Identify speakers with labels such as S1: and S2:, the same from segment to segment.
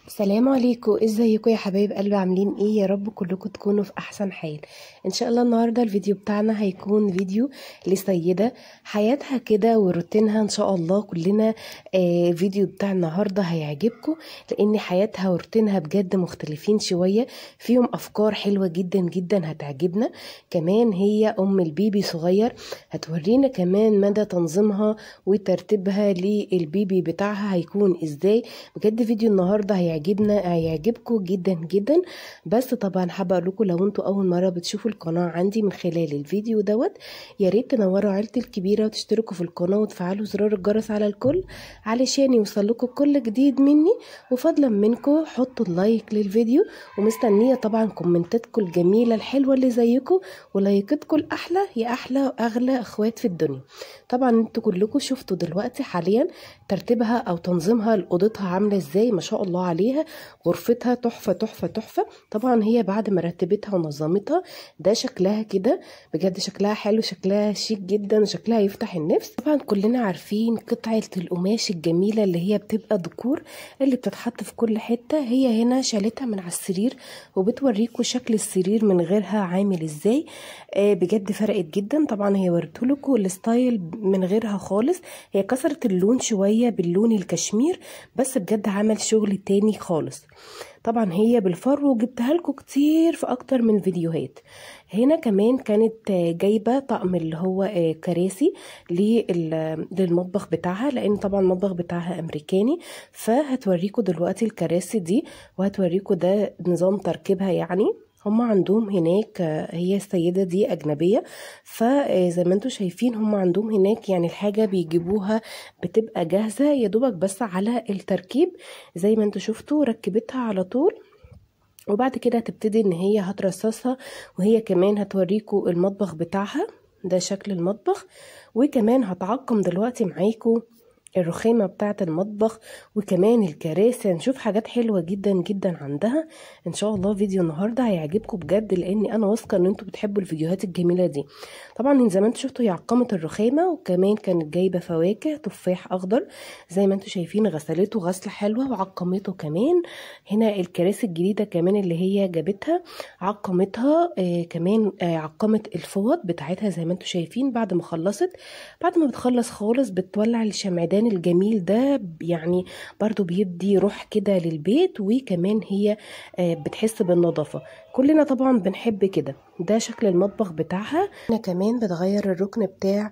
S1: السلام عليكم ازيكم يا حبايب قلبي عاملين ايه يا رب كلكم تكونوا في احسن حال ان شاء الله النهارده الفيديو بتاعنا هيكون فيديو لسيده حياتها كده وروتينها ان شاء الله كلنا آه الفيديو بتاع النهارده هيعجبكم لان حياتها وروتينها بجد مختلفين شويه فيهم افكار حلوه جدا جدا هتعجبنا كمان هي ام البيبي صغير هتورينا كمان مدى تنظيمها وترتيبها للبيبي بتاعها هيكون ازاي بجد فيديو النهارده هيعجبنا هيعجبكم جدا جدا بس طبعا حابه اقول لكم لو انتوا اول مره بتشوفوا القناه عندي من خلال الفيديو دوت يا ريت تنوروا عيلتي الكبيره وتشتركوا في القناه وتفعلوا زرار الجرس على الكل علشان يوصلكم كل جديد مني وفضلا منكم حطوا اللايك للفيديو ومستنيه طبعا كومنتاتكم الجميله الحلوه اللي زيكم ولايكاتكم الاحلى يا احلى واغلى اخوات في الدنيا طبعا انتوا كلكم شفتوا دلوقتي حاليا ترتيبها او تنظيمها لاوضتها عامله ازاي ما شاء الله عليها غرفتها تحفه تحفه تحفه طبعا هي بعد ما رتبتها ونظمتها ده شكلها كده بجد شكلها حلو شكلها شيك جدا وشكلها يفتح النفس طبعا كلنا عارفين قطعه القماش الجميله اللي هي بتبقى ديكور اللي بتتحط في كل حته هي هنا شالتها من على السرير وبتوريكم شكل السرير من غيرها عامل ازاي آه بجد فرقت جدا طبعا هي وريتهولكوا الستايل من غيرها خالص هي كسرت اللون شويه باللون الكشمير بس بجد عمل شغل تاني خالص طبعا هي بالفرو وجبتها لكم كتير في اكتر من فيديوهات هنا كمان كانت جايبه طقم اللي هو كراسي للمطبخ بتاعها لان طبعا المطبخ بتاعها امريكاني فهتوريكم دلوقتي الكراسي دي وهتوريكم ده نظام تركيبها يعني هم عندهم هناك هي السيدة دي أجنبية فزي ما انتم شايفين هم عندهم هناك يعني الحاجة بيجيبوها بتبقى جاهزة يا دوبك بس على التركيب زي ما انتم شفتوا ركبتها على طول وبعد كده هتبتدي ان هي هترصصها وهي كمان هتوريكم المطبخ بتاعها ده شكل المطبخ وكمان هتعقم دلوقتي معاكم الرخامة بتاعة المطبخ وكمان الكراسي هنشوف حاجات حلوة جدا جدا عندها ان شاء الله فيديو النهاردة هيعجبكم بجد لاني انا واثقة ان انتوا بتحبوا الفيديوهات الجميلة دي طبعا من زمان شفتوا هي عقمت الرخامة وكمان كانت جايبة فواكه تفاح اخضر زي ما انتوا شايفين غسلته غسلة حلوة وعقمته كمان هنا الكراسي الجديدة كمان اللي هي جابتها عقمتها آه كمان آه عقمت الفوط بتاعتها زي ما انتوا شايفين بعد ما خلصت بعد ما بتخلص خالص بتولع الشمعدان المكان الجميل ده يعني برضو بيدي روح كده للبيت وكمان هي بتحس بالنظافة كلنا طبعا بنحب كده ده شكل المطبخ بتاعها انا كمان بتغير الركن بتاع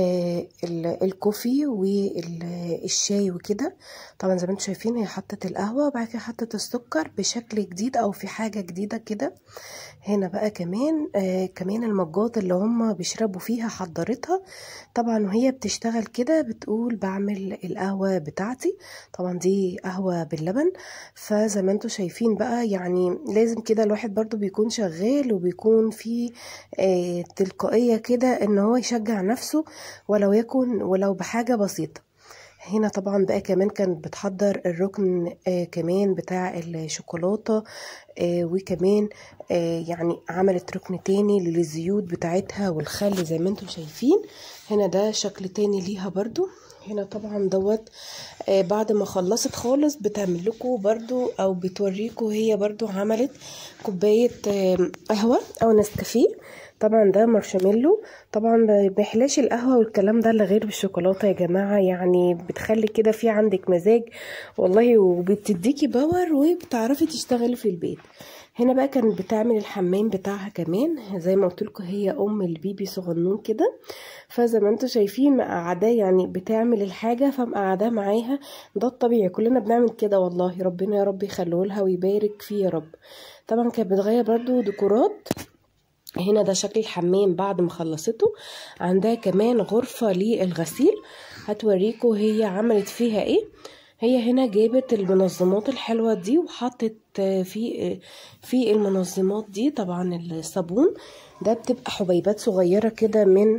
S1: الكوفي والشاي وكده طبعا زي ما انتم شايفين هي حطت القهوة وبعد كده حطت السكر بشكل جديد او في حاجة جديدة كده هنا بقى كمان آه كمان المجات اللي هم بيشربوا فيها حضرتها طبعا وهي بتشتغل كده بتقول بعمل القهوة بتاعتي طبعا دي قهوة باللبن فزي ما انتم شايفين بقى يعني لازم كده الواحد برضو بيكون شغال وبيكون في آه تلقائية كده ان هو يشجع نفسه ولو يكن ولو بحاجة بسيطة هنا طبعا بقى كمان كانت بتحضر الركن آه كمان بتاع الشوكولاتة آه وكمان آه يعني عملت ركن تاني للزيوت بتاعتها والخل زي ما انتم شايفين هنا ده شكل تاني ليها برضو هنا طبعا دوت آه بعد ما خلصت خالص بتعمل لكم برضو او بتوريكم هي برضو عملت كوبايه آه قهوه او نسكافيه طبعا ده مارشميلو طبعا ما بيحلاش القهوه والكلام ده الا غير بالشوكولاته يا جماعه يعني بتخلي كده في عندك مزاج والله وبتديكي باور وبتعرفي تشتغلي في البيت هنا بقى كانت بتعمل الحمام بتاعها كمان زي ما قلت لكم هي ام البيبي صغنون كده فزي ما انتم شايفين مقعداه يعني بتعمل الحاجه فمقعداه معاها ده الطبيعي كلنا بنعمل كده والله ربنا يا رب يخليه لها ويبارك فيه يا رب طبعا كانت بتغير برضو ديكورات هنا ده شكل الحمام بعد ما خلصته عندها كمان غرفة للغسيل هتوريكم هي عملت فيها ايه هي هنا جابت المنظمات الحلوة دي وحطت في في المنظمات دي طبعا الصابون ده بتبقى حبيبات صغيرة كده من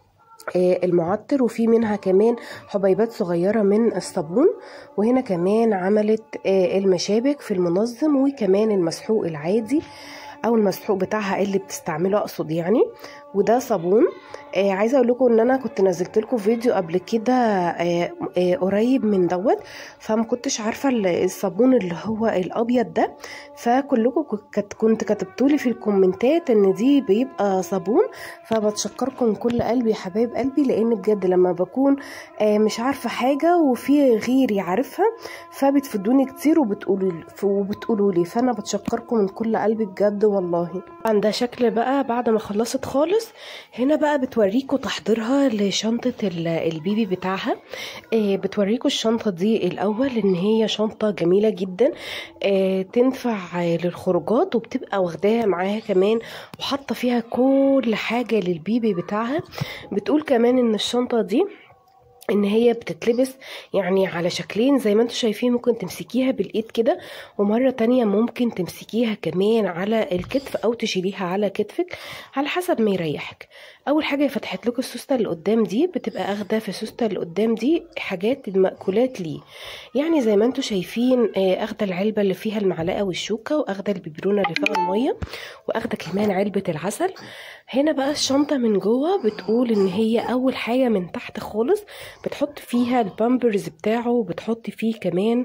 S1: المعطر وفي منها كمان حبيبات صغيرة من الصابون وهنا كمان عملت المشابك في المنظم وكمان المسحوق العادي او المسحوق بتاعها اللي بتستعمله اقصد يعني وده صابون آه عايزه اقول لكم ان انا كنت نزلت لكم فيديو قبل كده آه آه قريب من دوت فما كنتش عارفه الصابون اللي هو الابيض ده فكلكم كنت كنت كتبتولي في الكومنتات ان دي بيبقى صابون فبتشكركم من كل قلبي يا حبايب قلبي لان بجد لما بكون آه مش عارفه حاجه وفي غيري عارفها فبتفيدوني كتير وبتقولوا وبتقولوا لي فانا بتشكركم من كل قلبي بجد والله ده شكل بقى بعد ما خلصت خالص هنا بقى بتوريكم تحضيرها لشنطة البيبي بتاعها آه بتوريكم الشنطة دي الأول إن هي شنطة جميلة جدا آه تنفع للخروجات وبتبقى واخداها معاها كمان وحاطة فيها كل حاجة للبيبي بتاعها بتقول كمان إن الشنطة دي ان هي بتتلبس يعني على شكلين زي ما انتم شايفين ممكن تمسكيها بالايد كده ومرة تانية ممكن تمسكيها كمان على الكتف او تشيليها على كتفك على حسب ما يريحك اول حاجه فتحت لكم السوسته اللي قدام دي بتبقى اخده في السوسته اللي قدام دي حاجات المأكولات ليه يعني زي ما انتم شايفين اخده العلبه اللي فيها المعلقه والشوكه واخده البيبرونه اللي فيها الميه واخده كمان علبه العسل هنا بقى الشنطه من جوه بتقول ان هي اول حاجه من تحت خالص بتحط فيها البامبرز بتاعه وبتحط فيه كمان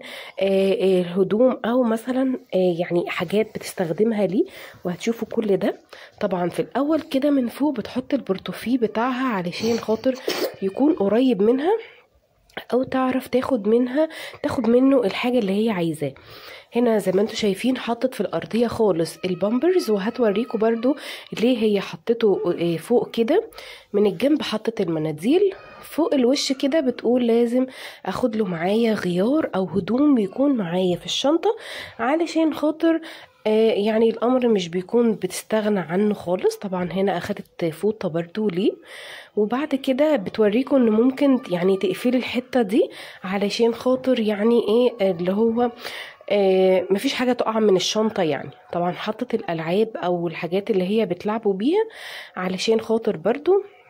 S1: الهدوم او مثلا يعني حاجات بتستخدمها ليه وهتشوفوا كل ده طبعا في الاول كده من فوق بتحط البرتوفيه بتاعها علشان خاطر يكون قريب منها او تعرف تاخد منها تاخد منه الحاجه اللي هي عايزاه هنا زي ما انتم شايفين حطت في الارضيه خالص البامبرز وهتوريكم برضو ليه هي حطته فوق كده من الجنب حطت المناديل فوق الوش كده بتقول لازم اخد له معايا غيار او هدوم بيكون معايا في الشنطه علشان خاطر يعني الامر مش بيكون بتستغنى عنه خالص طبعا هنا اخدت فوطه برضو ليه وبعد كده بتوريكم ان ممكن يعني تقفلي الحته دي علشان خاطر يعني ايه اللي هو آه مفيش حاجة تقع من الشنطة يعني طبعا حطت الألعاب أو الحاجات اللي هي بتلعبوا بيها علشان خاطر برضو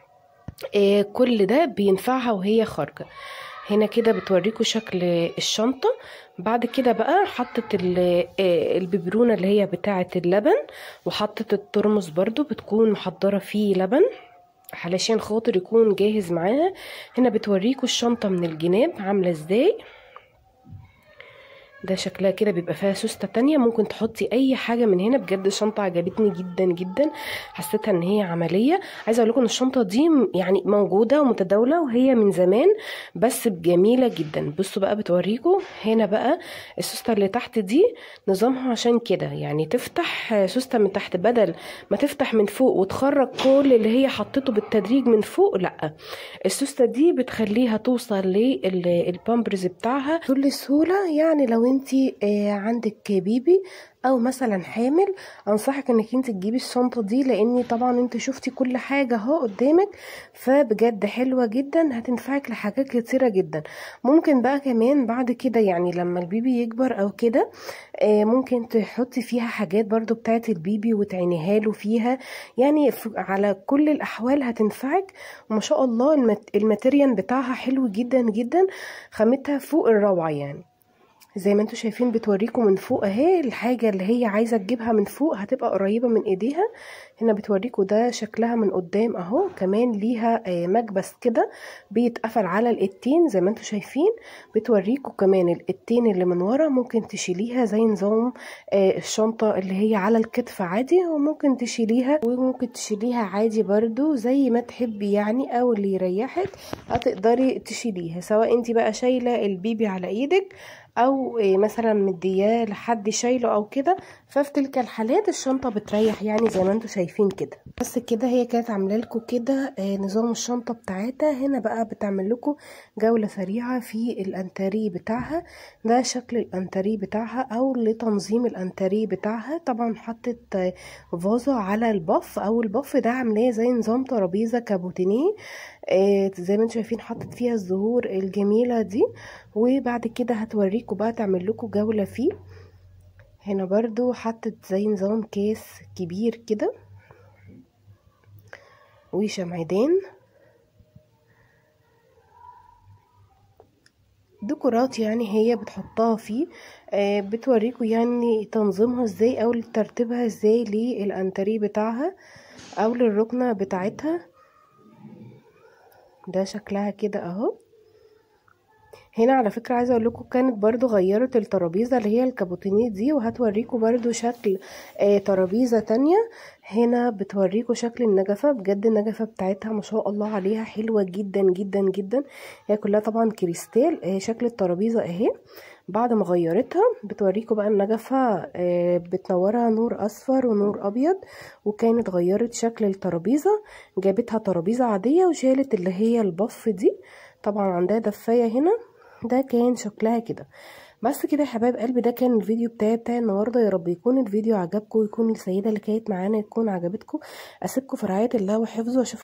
S1: آه كل ده بينفعها وهي خارجة هنا كده بتوريكم شكل الشنطة بعد كده بقى حطت الببرونة اللي هي بتاعة اللبن وحطت الترمس برضو بتكون محضرة فيه لبن علشان خاطر يكون جاهز معاها هنا بتوريكم الشنطة من الجناب عاملة ازاي ده شكلها كده بيبقى فيها سوستة تانية ممكن تحطي اي حاجة من هنا بجد الشنطة عجبتني جدا جدا حسيتها ان هي عملية عايزة اقول لكم ان الشنطة دي يعني موجودة ومتداولة وهي من زمان بس جميلة جدا بصوا بقى بتوريكم هنا بقى السوستة اللي تحت دي نظامها عشان كده يعني تفتح سوستة من تحت بدل ما تفتح من فوق وتخرج كل اللي هي حطته بالتدريج من فوق لا السوستة دي بتخليها توصل للبامبرز بتاعها بكل سهولة يعني لو انت عندك بيبي او مثلا حامل انصحك انك انت تجيبي الشنطه دي لاني طبعا انت شفتي كل حاجه اهو قدامك فبجد حلوه جدا هتنفعك لحاجات كتيره جدا ممكن بقى كمان بعد كده يعني لما البيبي يكبر او كده ممكن تحطي فيها حاجات برضو بتاعت البيبي وتعينيها له فيها يعني على كل الاحوال هتنفعك وما شاء الله الماتيريال بتاعها حلو جدا جدا خامتها فوق الروعه يعني زي ما انتوا شايفين بتوريكم من فوق اهي الحاجة اللي هي عايزة تجيبها من فوق هتبقى قريبة من ايديها هنا بتوريكم ده شكلها من قدام اهو كمان ليها مكبس كده بيتقفل على الايدتين زي ما انتوا شايفين بتوريكم كمان الايدتين اللي من ورا ممكن تشيليها زي نظام الشنطة اللي هي على الكتف عادي وممكن تشيليها وممكن تشيليها عادي برضو زي ما تحبي يعني او اللي يريحك هتقدري تشيليها سواء انت بقى شايلة البيبي على ايدك او مثلا مدياه لحد شايله او كده ففي تلك الحالات الشنطه بتريح يعني زي ما انتم شايفين كده بس كده هي كانت عامله لكم كده نظام الشنطه بتاعتها هنا بقى بتعمل لكم جوله سريعه في الانتري بتاعها ده شكل الانتري بتاعها او لتنظيم الانتري بتاعها طبعا حطت فازه على البف او البف ده عاملاه زي نظام ترابيزه كابوتينيه آه زي ما انتم شايفين حطت فيها الزهور الجميله دي وبعد كده هتوريكم بقى تعمل لكم جوله فيه هنا برضو حطت زي نظام كيس كبير كده وشمعدان ديكورات يعني هي بتحطها فيه آه بتوريكم يعني تنظيمها ازاي او ترتيبها ازاي للانتريه بتاعها او للركنة بتاعتها ده شكلها كده اهو هنا على فكرة عايزة اقول لكم كانت برضو غيرت الترابيزة اللي هي الكابوتينيه دي وهتوريكم برضو شكل آه ترابيزة تانية هنا بتوريكم شكل النجفة بجد النجفة بتاعتها ما شاء الله عليها حلوة جدا جدا جدا هي كلها طبعا كريستال آه شكل الترابيزة اهي بعد ما غيرتها بتوريكم بقى النجفة آه بتنورها نور اصفر ونور ابيض وكانت غيرت شكل الترابيزة جابتها ترابيزة عادية وشالت اللي هي البف دي طبعا عندها دفاية هنا ده كان شكلها كده بس كده يا حبايب قلبي ده كان الفيديو بتاعي بتاع النهارده يا رب يكون الفيديو عجبكم ويكون السيده اللي كانت معانا تكون عجبتكم اسيبكم في رعايه الله وحفظه واشوف